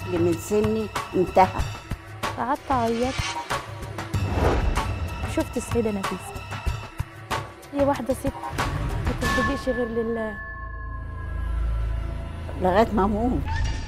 طفل من سني انتهى قعدت اعيط شفت السيده نفيسه هي واحده ست ما ترتديش غير لله لغايه ما اموت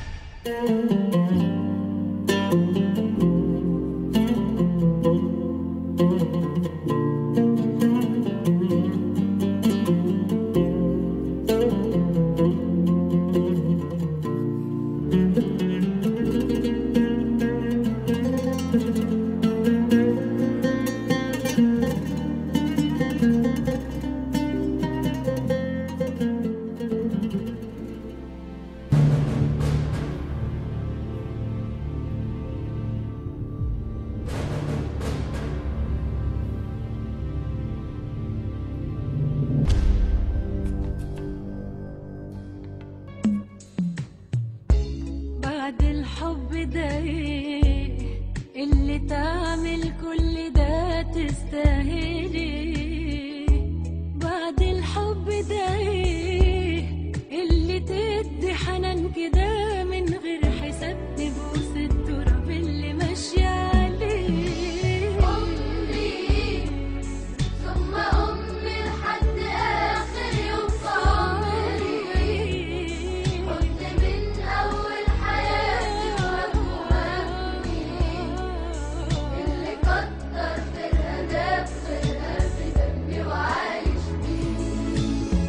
بعد الحب ده ايه اللي تعمل كل ده تستاهلي بعد الحب ده ايه اللي تدي حنان كده من غير حساب تبوس التراب اللي ماشية عليه أمي ثم أمي لحد آخر يوم في عمري كنت من أول حياتي وهمي اللي كتر في الهدف غيرها في دمي وعايش بيه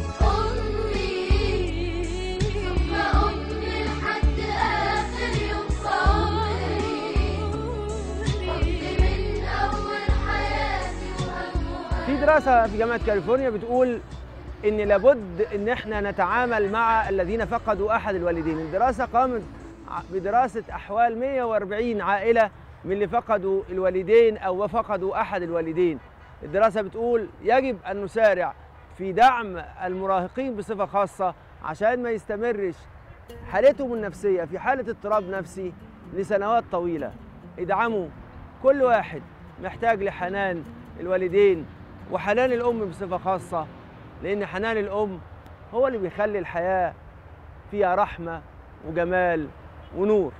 أمي ثم أمي لحد آخر يوم في عمري كنت من أول حياتي وهمي في دراسة في جامعة كاليفورنيا بتقول إن لابد إن إحنا نتعامل مع الذين فقدوا أحد الوالدين، الدراسة قامت ع- بدراسة أحوال 140 عائلة من اللي فقدوا الوالدين أو فقدوا أحد الوالدين. الدراسة بتقول يجب أن نسارع في دعم المراهقين بصفة خاصة عشان ما يستمرش حالتهم النفسية في حالة اضطراب نفسي لسنوات طويلة. ادعموا كل واحد محتاج لحنان الوالدين وحنان الأم بصفة خاصة لأن حنان الأم هو اللي بيخلي الحياة فيها رحمة وجمال ونور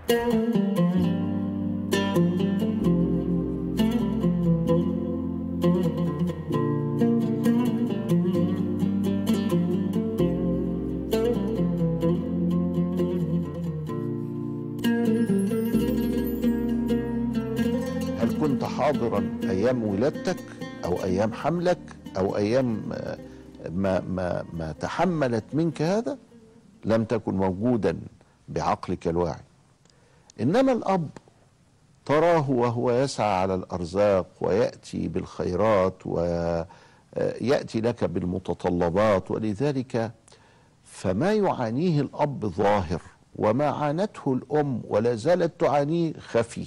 هل كنت حاضرا ايام ولادتك او ايام حملك او ايام آه، ما ما ما تحملت منك هذا لم تكن موجودا بعقلك الواعي انما الاب تراه وهو يسعى على الارزاق وياتي بالخيرات وياتي لك بالمتطلبات ولذلك فما يعانيه الاب ظاهر وما عانته الام ولا زالت تعانيه خفي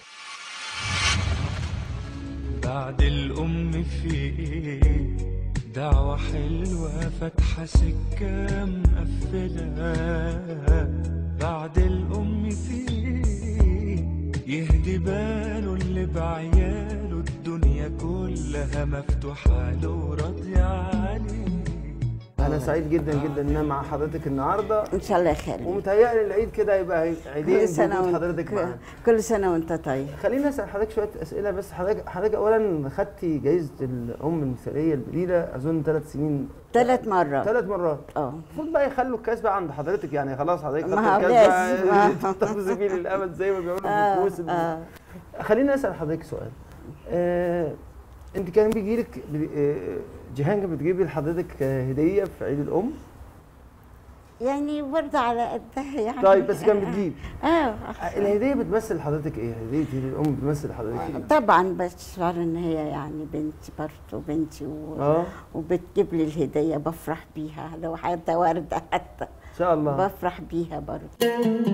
بعد الأم في إيه دعوة حلوة فاتحة سكة مقفلة بعد الأم في إيه يهدي باله اللي بعياله الدنيا كلها مفتوحة له وراضية عليه أنا سعيد جدا جدا إن أنا مع حضرتك النهاردة ان شاء الله يخليك ومتهيألي العيد كده يبقى عيدين كل سنه بوجود وانت حضرتك معانا كل سنه وانت طيب خليني اسال حضرتك شويه اسئله بس حضرتك حضرتك اولا خدتي جائزه الام المثاليه الجديده اظن ثلاث سنين ثلاث مرات ثلاث مرات اه المفروض بقى يخلوا الكاس بقى عند حضرتك يعني خلاص حضرتك ما خدت هو الكاس لازم. بقى آه. تحتفظي بيه للابد زي ما بيعملوا في آه، الكؤوس ال- آه. خليني اسال حضرتك سؤال آه انت كان بيجي لك جيهان كانت بتجيبي لحضرتك آه، هديه في عيد الام يعني برضه على قدها يعني طيب بس كان بتجيب اه الهديه بتمثل حضرتك ايه؟ هديه عيد الام بتمثل حضرتك ايه؟ طبعا بشعر ان هي يعني بنتي برضه بنتي و... اه وبتجيب لي الهديه بفرح بيها لو حتى ورده حتى ان شاء الله بفرح بيها برضه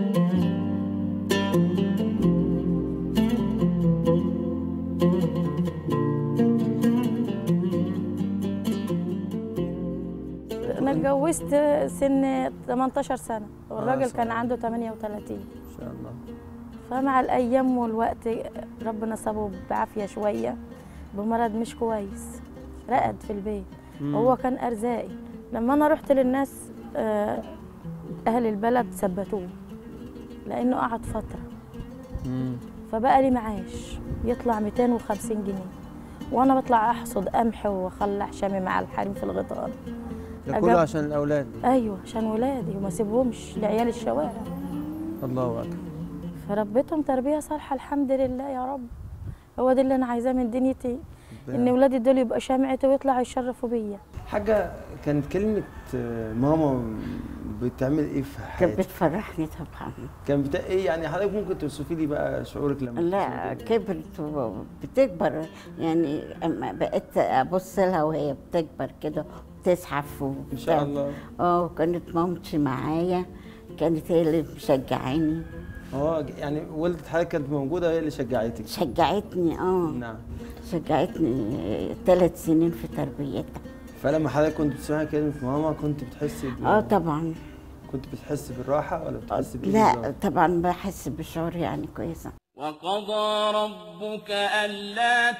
انا اتجوزت سن 18 سنه والراجل صح. كان عنده 38 ان شاء الله فمع الايام والوقت ربنا صابه بعافيه شويه بمرض مش كويس رقد في البيت هو كان ارزاقي لما انا رحت للناس آه، اهل البلد ثبتوه لانه قعد فتره مم. فبقى لي معاش يطلع 250 جنيه وانا بطلع احصد قمح واخلع شامي مع الحريم في الغيطان ده كله أجاب- عشان الاولاد ايوه عشان ولادي وما سيبهمش لعيال الشوارع الله اكبر فربيتهم تربيه صالحه الحمد لله يا رب هو ده اللي انا عايزاه من دنيتي ان ولادي دول يبقى شمعتي ويطلعوا يشرفوا بيا حاجه كانت كلمه آه، ماما بتعمل ايه في كانت حياتك بتفرحني طبعا كان بتا... ايه يعني حضرتك ممكن توصفي لي بقى شعورك لما لا بتسمعي كده؟ كبرت وبتكبر يعني اما بقيت ابص لها وهي بتكبر كده وبتزحف ان شاء الله اه كانت مامتي معايا كانت هي اللي مشجعاني اه يعني والدة حضرتك كانت موجوده هي اللي شجعتك شجعتني اه نعم شجعتني ثلاث سنين في تربيتها فلما حضرتك كنت بتسمعي كلمه ماما كنت بتحسي ب... اه طبعا كنت بتحسي بالراحه ولا بتحسي بايه لا بالظبط؟ طبعا بحس بشعور يعني كويسه وقضى ربك ألا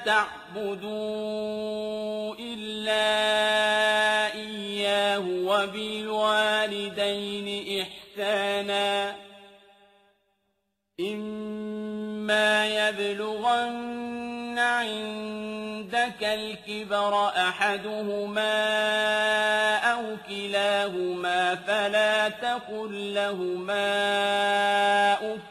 تعبدوا إلا إياه وبالوالدين إحسانا إما يبلغن عندك الكبر أحدهما أو كلاهما فلا تقل لهما أف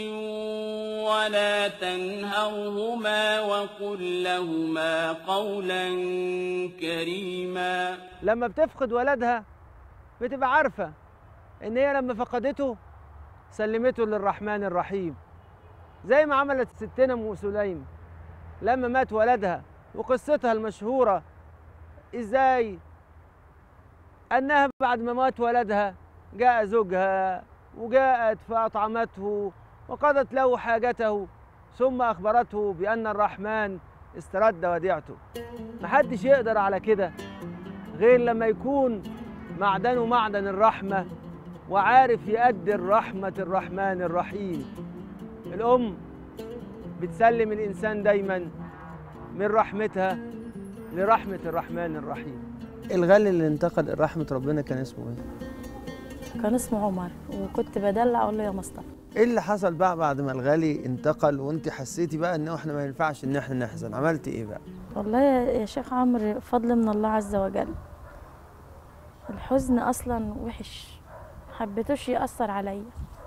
ولا تنهرهما وقل لهما قولا كريما لما بتفقد ولدها بتبقى عارفة إن هي لما فقدته سلمته للرحمن الرحيم زي ما عملت ستنا أم سليم لما مات ولدها وقصتها المشهورة إزاي أنها بعد ما مات ولدها جاء زوجها وجاءت فأطعمته وقضت له حاجته ثم أخبرته بأن الرحمن استرد وديعته محدش يقدر على كده غير لما يكون معدنه معدن الرحمة وعارف يقدر رحمة الرحمن الرحيم الأم بتسلم الإنسان دايما من رحمتها لرحمة الرحمن الرحيم الغالي اللي انتقل رحمة ربنا كان اسمه ايه؟ كان اسمه عمر وكنت بدلع اقول له يا مصطفى ايه اللي حصل بقى بعد ما الغالي انتقل وانت حسيتي بقى ان احنا ما ينفعش ان احنا نحزن عملتي ايه بقى؟ والله يا يا شيخ عمرو فضل من الله عز وجل الحزن اصلا وحش حبيتوش ياثر عليا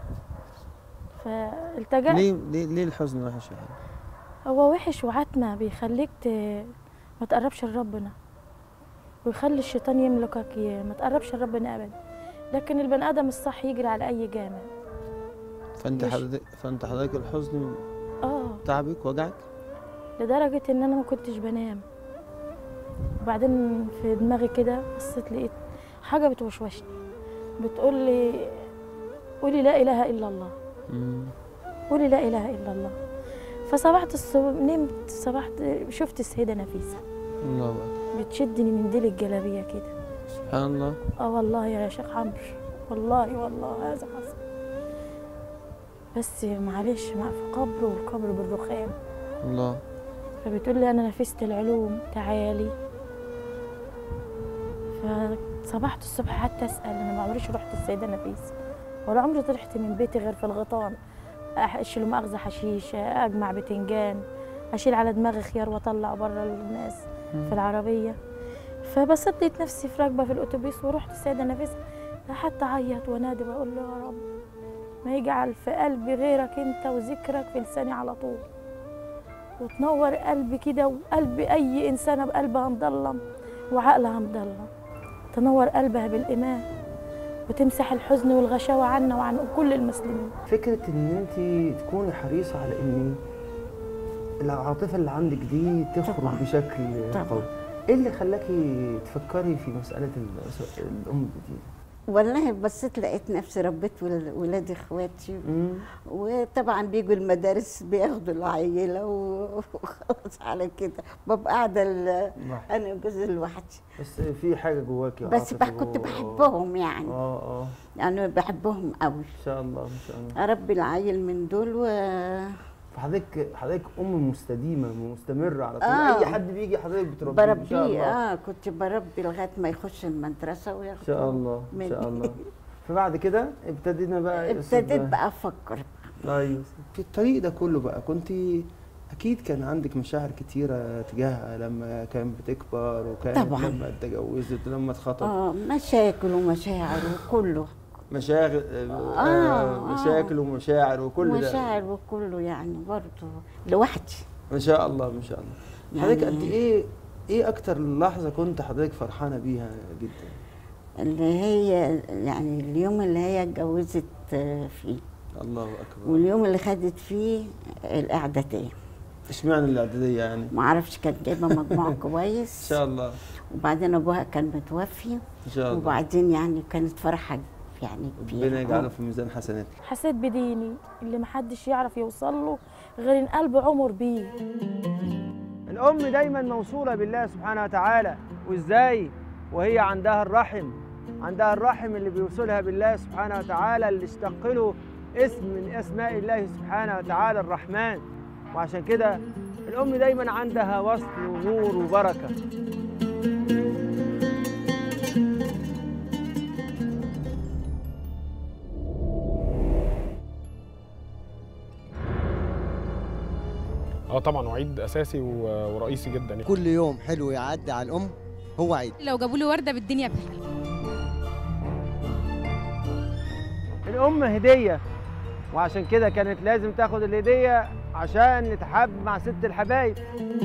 فالتجأت ليه ليه, ليه الحزن وحش يعني؟ هو وحش وعتمة بيخليك ت... ما تقربش لربنا ويخلي الشيطان يملكك ي... ما تقربش لربنا ابدا لكن البني ادم الصح يجري على اي جامع فانت مش- حضرتك فانت حضرتك الحزن اه تعبك وجعك؟ لدرجة إن أنا ما كنتش بنام وبعدين في دماغي كده بصيت لقيت حاجة بتوشوشني بتقول لي قولي لا إله إلا الله قولي لا إله إلا الله فصبحت الصبح نمت صبحت شفت السيدة نفيسة الله أكبر بتشدني من ديل الجلابية كده سبحان الله اه والله يا شيخ عمرو والله والله هذا حصل بس معلش ما في قبر والقبر بالرخام الله فبتقول لي انا نفست العلوم تعالي فصبحت الصبح حتى اسال انا ما عمريش رحت السيده نفيس ولا عمري طلعت من بيتي غير في الغيطان أح- اشيل مؤاخذه حشيش اجمع بتنجان اشيل على دماغي خيار واطلع بره للناس في العربيه فبصيت لقيت نفسي في راكبه في الاتوبيس ورحت السيده نفيس حتى اعيط وانادي واقول له يا رب ما يجعل في قلبي غيرك انت وذكرك في لساني على طول وتنور قلبي كده وقلب اي انسانه بقلبها مضلم وعقلها مضلم تنور قلبها بالايمان وتمسح الحزن والغشاوه عنا وعن كل المسلمين فكرة إن أنت تكوني حريصة على إن العاطفة اللي عندك دي تخرج طبعاً. بشكل طبعاً. قوي. إيه اللي خلاكي تفكري في مسألة ال- الأم الجديدة؟ والله بصيت لقيت نفسي ربيت ول- ولاد اخواتي مم. وطبعا بيجوا المدارس بياخدوا العيله و- وخلاص على كده ببقى قاعده ال- لوحدك. انا وجوزي لوحدي بس في حاجة جواكي بس عاطفة بقى كنت جوا- بحبهم يعني اه اه يعني بحبهم قوي ان شاء الله ان شاء الله اربي العيل من دول و فحضرتك حضرتك ام مستديمه مستمره على طول آه. اي حد بيجي حضرتك بتربيه ان شاء بربيه الله اه كنت بربي لغايه ما يخش المدرسه وياخده ان شاء الله ان مني. شاء الله فبعد كده ابتدينا بقى ابتديت بقى افكر ايوه في الطريق ده كله بقى كنت اكيد كان عندك مشاعر كتيره تجاهها لما كان بتكبر وكانت طبعاً. لما اتجوزت ولما اتخطب اه مشاكل ومشاعر وكله مشاغل آه، آه آه. مشاكل ومشاعر وكل ده مشاعر وكله يعني برضه لوحدي ما شاء الله ما شاء الله حضرتك يعني- قد ايه ايه اكتر لحظه كنت حضرتك فرحانه بيها جدا اللي هي يعني اليوم اللي هي اتجوزت آه، فيه الله اكبر واليوم اللي خدت فيه الاعداديه اشمعنى الاعداديه يعني ما اعرفش كانت جايبه مجموع ان كويس شاء الله وبعدين ابوها كان متوفي ان شاء الله وبعدين يعني كانت فرحه يعني ربنا كبيره يجعله في ميزان حسناتك حسيت بديني اللي محدش يعرف يوصل له غير ان قلب عمر بيه الأم دايما موصولة بالله سبحانه وتعالى وإزاي وهي عندها الرحم عندها الرحم اللي بيوصلها بالله سبحانه وتعالى اللي اشتق له اسم من أسماء الله سبحانه وتعالى الرحمن وعشان كده الأم دايما عندها وصل ونور وبركة اه طبعا وعيد اساسي و- ورئيسي جدا كل يوم حلو يعدي على الام هو عيد لو جابوا لي ورده بالدنيا بحالها الأم هدية وعشان كده كانت لازم تاخد الهدية عشان نتحب مع ست الحبايب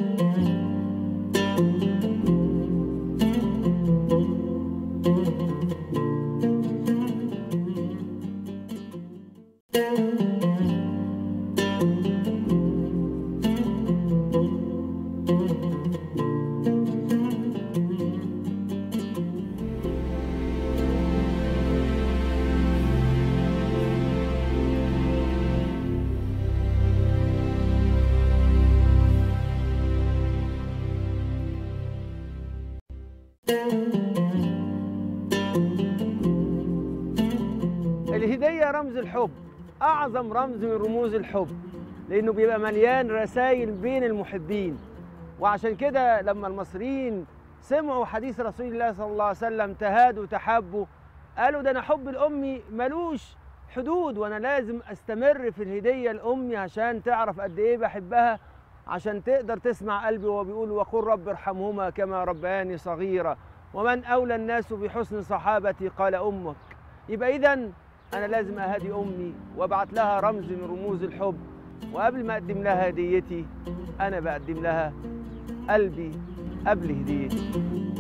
الهدية رمز الحب أعظم رمز من رموز الحب لأنه بيبقى مليان رسائل بين المحبين وعشان كده لما المصريين سمعوا حديث رسول الله صلى الله عليه وسلم تهادوا تحبوا قالوا ده أنا حب الأمي ملوش حدود وأنا لازم أستمر في الهدية لأمي عشان تعرف قد إيه بحبها عشان تقدر تسمع قلبي وهو بيقول وقل رب ارحمهما كما ربياني صغيرة ومن أولى الناس بحسن صحابتي قال أمك يبقى إذا أنا لازم أهدي أمي وأبعت لها رمز من رموز الحب وقبل ما أقدم لها هديتي أنا بقدم لها قلبي قبل هديتي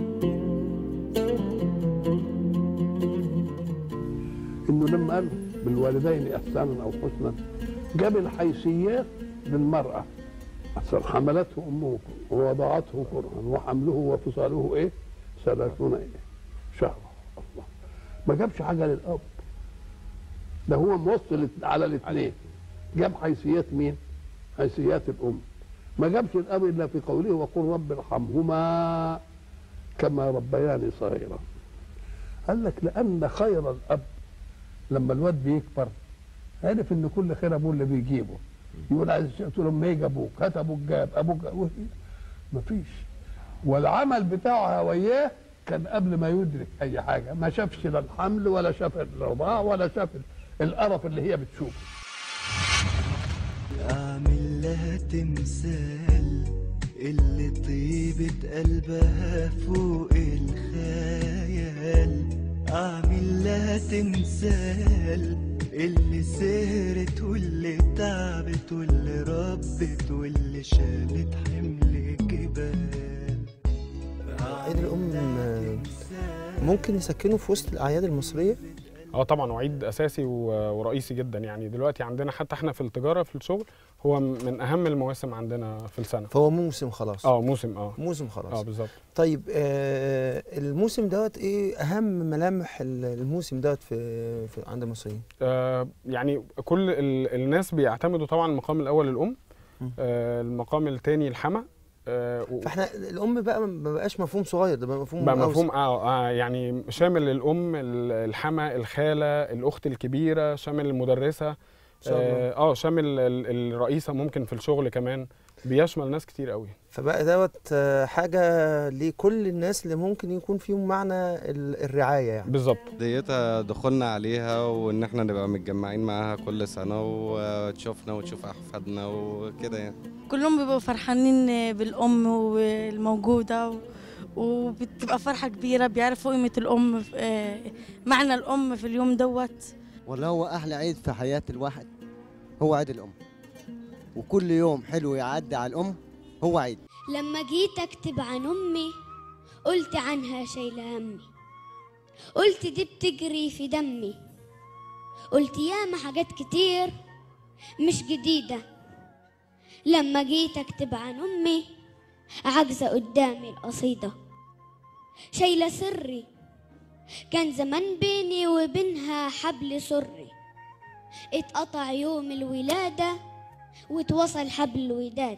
انه لما قال بالوالدين احسانا او حسنا جاب الحيثيات للمراه أصل حملته امه ووضعته كرها وحمله وفصاله ايه؟ ثلاثون ايه؟ شهرا الله ما جابش حاجه للاب ده هو موصل على الاثنين جاب حيثيات مين؟ حيثيات الام ما جابش الاب الا في قوله وقل رب ارحمهما كما ربياني صغيرا قال لك لان خير الاب لما الواد بيكبر عرف ان كل خير ابوه اللي بيجيبه يقول عايز قلت له لما يجي ابوك هات ابوك جاب ابوك جاب مفيش والعمل بتاعها وياه كان قبل ما يدرك اي حاجه ما شافش لا الحمل ولا شاف الرضاعه ولا شاف القرف اللي هي بتشوفه أعمل لها تمثال اللي طيبة قلبها فوق الخيال أعمل لها تمثال اللي سهرت واللي تعبت واللي ربت واللي شالت حمل جبال عيد الام آه، ممكن يسكنه في وسط الاعياد المصريه اه طبعا وعيد اساسي و- ورئيسي جدا يعني دلوقتي عندنا حتى احنا في التجاره في الشغل هو من اهم المواسم عندنا في السنه فهو موسم خلاص اه موسم اه موسم خلاص اه بالظبط طيب آه الموسم دوت ايه اهم ملامح ال- الموسم دوت في, في عند المصريين آه يعني كل ال- الناس بيعتمدوا طبعا المقام الاول الام م. آه المقام الثاني الحما آه و- فاحنا الام بقى ما بقاش مفهوم صغير ده بقى مفهوم بقى أوسع. مفهوم آه, اه يعني شامل الام ال- الحما الخاله الاخت الكبيره شامل المدرسه شاء الله. اه آه، شامل ال- الرئيسه ممكن في الشغل كمان بيشمل ناس كتير قوي فبقى دوت آه، حاجه لكل الناس اللي ممكن يكون فيهم معنى ال- الرعايه يعني بالظبط ديتها دخولنا عليها وان احنا نبقى متجمعين معاها كل سنه وتشوفنا وتشوف احفادنا وكده يعني كلهم بيبقوا فرحانين بالأم والموجودة و- وبتبقى فرحة كبيرة بيعرفوا قيمة الأم آه، معنى الأم في اليوم دوت والله هو احلى عيد في حياه الواحد هو عيد الام وكل يوم حلو يعدي على الام هو عيد لما جيت اكتب عن امي قلت عنها شايله همي قلت دي بتجري في دمي قلت ياما حاجات كتير مش جديده لما جيت اكتب عن امي عاجزه قدامي القصيده شايله سري كان زمان بيني وبينها حبل سري اتقطع يوم الولاده واتوصل حبل الوداد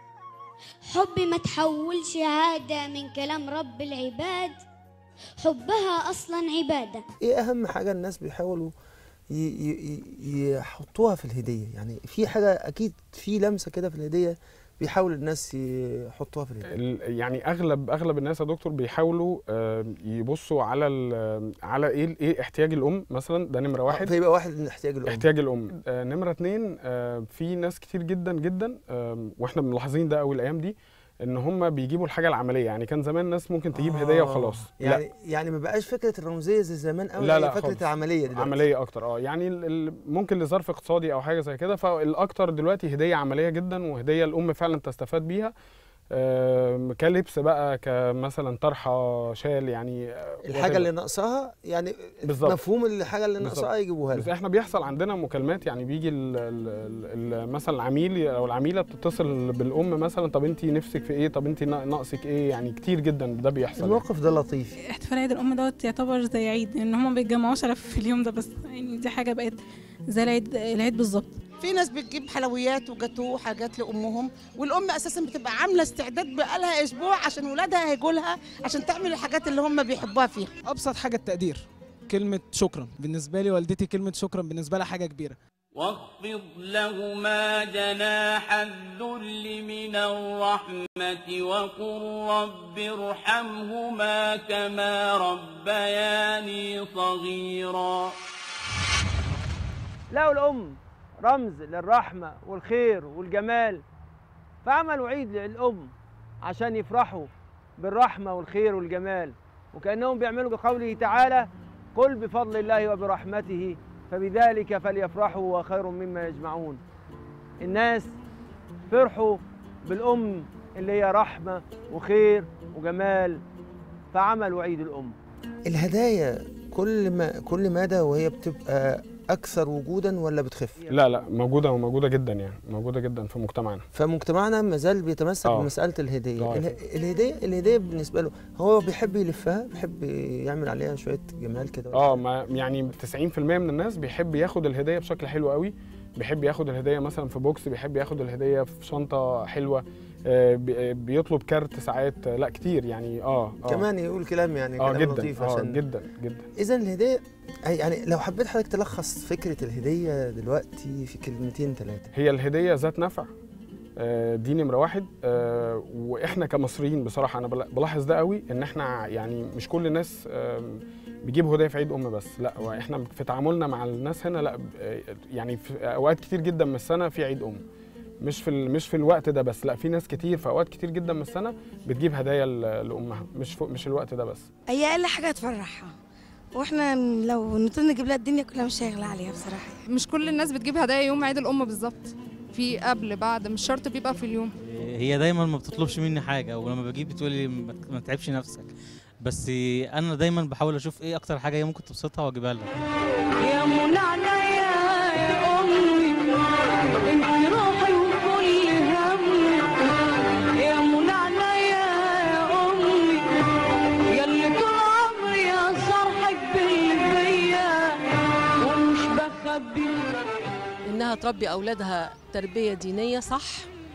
حبي ما تحولش عادة من كلام رب العباد حبها أصلا عبادة ايه اهم حاجه الناس بيحاولوا ي- ي- ي- يحطوها في الهديه يعني في حاجه اكيد في لمسه كده في الهديه بيحاول الناس يحطوها في الهديه ال- يعني اغلب اغلب الناس يا دكتور بيحاولوا آه، يبصوا على ال- على ايه ايه احتياج الام مثلا ده نمره واحد فيبقى واحد من احتياج الام احتياج الام آه، نمره اتنين آه، في ناس كتير جدا جدا آه، واحنا ملاحظين ده قوي الايام دي ان هم بيجيبوا الحاجه العمليه يعني كان زمان ناس ممكن تجيب هديه آه، وخلاص يعني يعني ما بقاش فكره الرمزيه زي زمان قوي لا هي لا فكره خالص. العمليه دلوقتي عمليه اكتر اه يعني ال- ال- ممكن لظرف اقتصادي او حاجه زي كده فالاكتر دلوقتي هديه عمليه جدا وهديه الام فعلا تستفاد بيها آم، كلبس بقى كمثلا طرحه شال يعني آه، الحاجه whatever. اللي ناقصاها يعني بالظبط. مفهوم الحاجه اللي بالظبط. ناقصاها يجيبوها بس لها احنا بيحصل عندنا مكالمات يعني بيجي ال ال ال مثلا العميل او العميله بتتصل بالام مثلا طب انت نفسك في ايه طب انت ناقصك ايه يعني كتير جدا ده بيحصل يعني. الموقف ده لطيف احتفال عيد الام دوت يعتبر زي عيد لان هم ما بيتجمعوش الا في اليوم ده بس يعني دي حاجه بقت زي العيد العيد بالظبط في ناس بتجيب حلويات وجاتوه وحاجات لامهم والام اساسا بتبقى عامله استعداد بقالها اسبوع عشان ولادها هيجوا لها عشان تعمل الحاجات اللي هم بيحبوها فيها ابسط حاجه التقدير كلمه شكرا بالنسبه لي والدتي كلمه شكرا بالنسبه لها حاجه كبيره واخفض لهما جناح الذل من الرحمة وقل رب ارحمهما كما ربياني صغيرا لقوا الأم رمز للرحمة والخير والجمال فعملوا عيد للأم عشان يفرحوا بالرحمة والخير والجمال وكأنهم بيعملوا بقوله تعالى قل بفضل الله وبرحمته فبذلك فليفرحوا وخير مما يجمعون الناس فرحوا بالأم اللي هي رحمة وخير وجمال فعملوا عيد الأم الهدايا كل ما كل مدى وهي بتبقى اكثر وجودا ولا بتخف لا لا موجوده وموجوده جدا يعني موجوده جدا في مجتمعنا فمجتمعنا ما زال بيتمسك آه. بمساله الهديه آه. اله- الهديه الهديه بالنسبه له هو بيحب يلفها بيحب يعمل عليها شويه جمال كده اه ما يعني 90% من الناس بيحب ياخد الهديه بشكل حلو قوي بيحب ياخد الهديه مثلا في بوكس بيحب ياخد الهديه في شنطه حلوه آه، بي- بيطلب كارت ساعات آه، لا كتير يعني اه اه كمان يقول كلام يعني اه كلام جدا لطيف اه عشان جدا جدا اذا الهديه يعني لو حبيت حضرتك تلخص فكره الهديه دلوقتي في كلمتين ثلاثه هي الهديه ذات نفع آه، دي نمره واحد آه، واحنا كمصريين بصراحه انا بلا- بلاحظ ده قوي ان احنا يعني مش كل الناس آم، بيجيبوا هدايا في عيد ام بس لا واحنا في تعاملنا مع الناس هنا لا آه، يعني في اوقات كتير جدا من السنه في عيد ام مش في ال- مش في الوقت ده بس لا في ناس كتير في اوقات كتير جدا من السنه بتجيب هدايا ل- لامها مش فوق مش الوقت ده بس هي اقل حاجه تفرحها واحنا لو نطول نجيب لها الدنيا كلها مش هيغلى عليها بصراحه مش كل الناس بتجيب هدايا يوم عيد الام بالظبط في قبل بعد مش شرط بيبقى في اليوم هي دايما ما بتطلبش مني حاجه ولما بجيب بتقولي ما ما تتعبش نفسك بس انا دايما بحاول اشوف ايه اكتر حاجه هي ممكن تبسطها واجيبها لها يا منى عينيا يا أمي انت روحي وكل همي يا منى عينيا يا أمي ياللي طول عمري أصرحك باللي فيا ومش بخبي انها تربي اولادها تربيه دينيه صح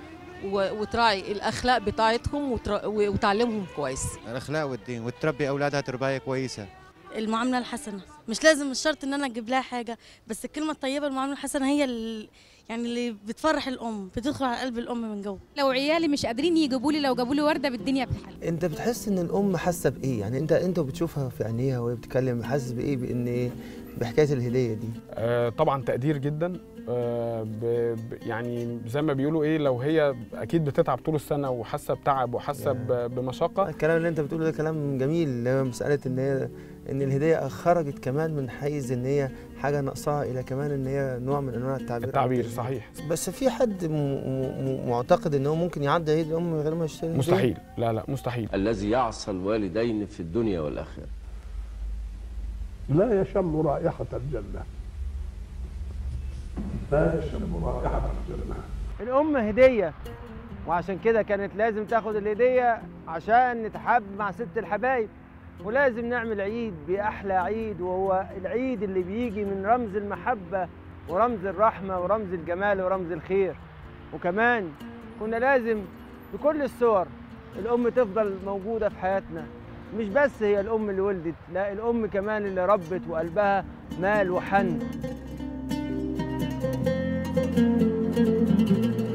و- وتراعي الاخلاق بتاعتهم وتر- وتعلمهم كويس الاخلاق والدين وتربي اولادها تربايه كويسه المعامله الحسنه مش لازم مش شرط ان انا اجيب لها حاجه بس الكلمه الطيبه المعامله الحسنه هي اللي يعني اللي بتفرح الام بتدخل على قلب الام من جوه لو عيالي مش قادرين يجيبوا لي لو جابوا لي ورده بالدنيا بتحل انت بتحس ان الام حاسه بايه يعني انت انت بتشوفها في عينيها وهي بتتكلم حاسس بايه بان ايه بحكايه الهديه دي آه، طبعا تقدير جدا آه، ب- ب- يعني زي ما بيقولوا ايه لو هي اكيد بتتعب طول السنه وحاسه بتعب وحاسه ب- بمشقه الكلام اللي انت بتقوله ده كلام جميل اللي هو مساله ان هي ان الهديه خرجت كمان من حيز ان هي حاجه ناقصاها الى كمان ان هي نوع من انواع التعبير عن التعبير التشجيع. صحيح بس في حد م- م- م- معتقد ان هو ممكن يعدي عيد الام من غير ما يشتري هدية؟ مستحيل لا لا مستحيل الذي يعصى الوالدين في الدنيا والآخرة لا يشم رائحة الجنة لا يشم رائحة الجنة الأم هدية وعشان كده كانت لازم تاخد الهدية عشان نتحب مع ست الحبايب ولازم نعمل عيد بأحلى عيد وهو العيد اللي بيجي من رمز المحبة ورمز الرحمة ورمز الجمال ورمز الخير وكمان كنا لازم بكل الصور الأم تفضل موجودة في حياتنا مش بس هي الأم اللي ولدت لا الأم كمان اللي ربت وقلبها مال وحن